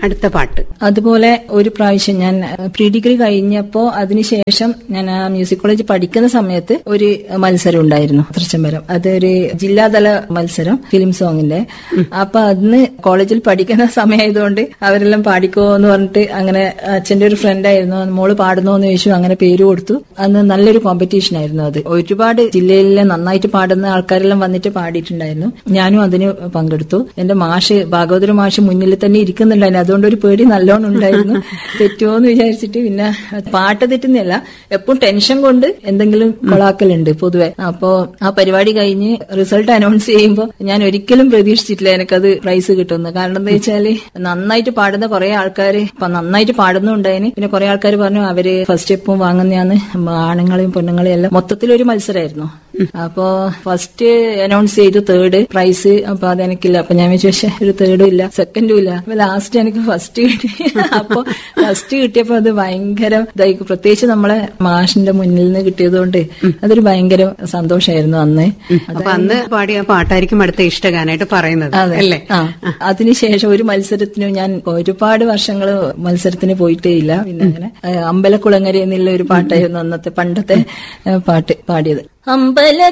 അടുത്ത പാട്ട് അതുപോലെ ഒരു പ്രാവശ്യം ഞാൻ പ്രീ ഡിഗ്രി കഴിഞ്ഞപ്പോ അതിനുശേഷം ഞാൻ ആ മ്യൂസിക് കോളേജ് പഠിക്കുന്ന സമയത്ത് ഒരു മത്സരം ഉണ്ടായിരുന്നു തൃച്ചംബരം അതൊരു ജില്ലാതല മത്സരം ഫിലിം സോങ്ങിന്റെ അപ്പൊ അന്ന് കോളേജിൽ പഠിക്കുന്ന സമയമായതുകൊണ്ട് അവരെല്ലാം പാടിക്കോ എന്ന് പറഞ്ഞിട്ട് അങ്ങനെ അച്ഛന്റെ ഒരു ഫ്രണ്ട് ആയിരുന്നു മോള് പാടുന്നോ എന്ന് ചോദിച്ചു അങ്ങനെ പേര് കൊടുത്തു അന്ന് നല്ലൊരു കോമ്പറ്റീഷൻ ആയിരുന്നു അത് ഒരുപാട് ജില്ലയിലെ നന്നായിട്ട് പാടുന്ന ആൾക്കാരെല്ലാം വന്നിട്ട് പാടിയിട്ടുണ്ടായിരുന്നു ഞാനും അതിന് പങ്കെടുത്തു എന്റെ മാഷ് ഭാഗവതര മാഷ് മുന്നിൽ തന്നെ ഇരിക്കുന്നുണ്ടായിരുന്നു അതുകൊണ്ട് ഒരു പേടി നല്ലോണം ഉണ്ടായിരുന്നു തെറ്റുമോ എന്ന് വിചാരിച്ചിട്ട് പിന്നെ പാട്ട് തെറ്റുന്നില്ല എപ്പോഴും ടെൻഷൻ കൊണ്ട് എന്തെങ്കിലും കൊളാക്കലുണ്ട് പൊതുവെ അപ്പോ ആ പരിപാടി കഴിഞ്ഞ് റിസൾട്ട് അനൗൺസ് ചെയ്യുമ്പോൾ ഞാൻ ഒരിക്കലും പ്രതീക്ഷിച്ചിട്ടില്ല എനിക്കത് പ്രൈസ് കിട്ടുമെന്ന് കാരണം എന്താ വെച്ചാല് നന്നായിട്ട് പാടുന്ന കുറെ ആൾക്കാര് ഇപ്പൊ നന്നായിട്ട് പാടുന്നുണ്ടായിന് പിന്നെ കുറെ ആൾക്കാർ പറഞ്ഞു അവര് ഫസ്റ്റ് സ്റ്റെപ്പും വാങ്ങുന്നതാണ് ആണുങ്ങളെയും പെണ്ണുങ്ങളെയും എല്ലാം മൊത്തത്തിലൊരു മത്സരമായിരുന്നു അപ്പോ ഫസ്റ്റ് അനൗൺസ് ചെയ്തു തേർഡ് പ്രൈസ് അപ്പൊ അത് എനിക്കില്ല അപ്പൊ ഞാൻ വിചാരിച്ചു ഒരു തേർഡും ഇല്ല സെക്കൻഡും ഇല്ല അപ്പൊ ലാസ്റ്റ് എനിക്ക് ഫസ്റ്റ് കിട്ടി അപ്പൊ ഫസ്റ്റ് കിട്ടിയപ്പോ അത് ഭയങ്കര ഇതായി പ്രത്യേകിച്ച് നമ്മളെ മാഷിന്റെ മുന്നിൽ നിന്ന് കിട്ടിയതുകൊണ്ട് അതൊരു ഭയങ്കര സന്തോഷമായിരുന്നു അന്ന് അപ്പൊ അന്ന് പാടിയ പാട്ടായിരിക്കും അടുത്ത ഇഷ്ടഗാനായിട്ട് പറയുന്നത് അതെ അല്ലേ ആ അതിനുശേഷം ഒരു മത്സരത്തിനും ഞാൻ ഒരുപാട് വർഷങ്ങൾ മത്സരത്തിന് പോയിട്ടേ ഇല്ല പിന്നെ അങ്ങനെ ഏഹ്, അമ്പലക്കുളങ്ങര എന്നുള്ള ഒരു പാട്ടായിരുന്നു അന്നത്തെ പണ്ടത്തെ ഏഹ്, പാട്ട് പാടിയത് അമ്പല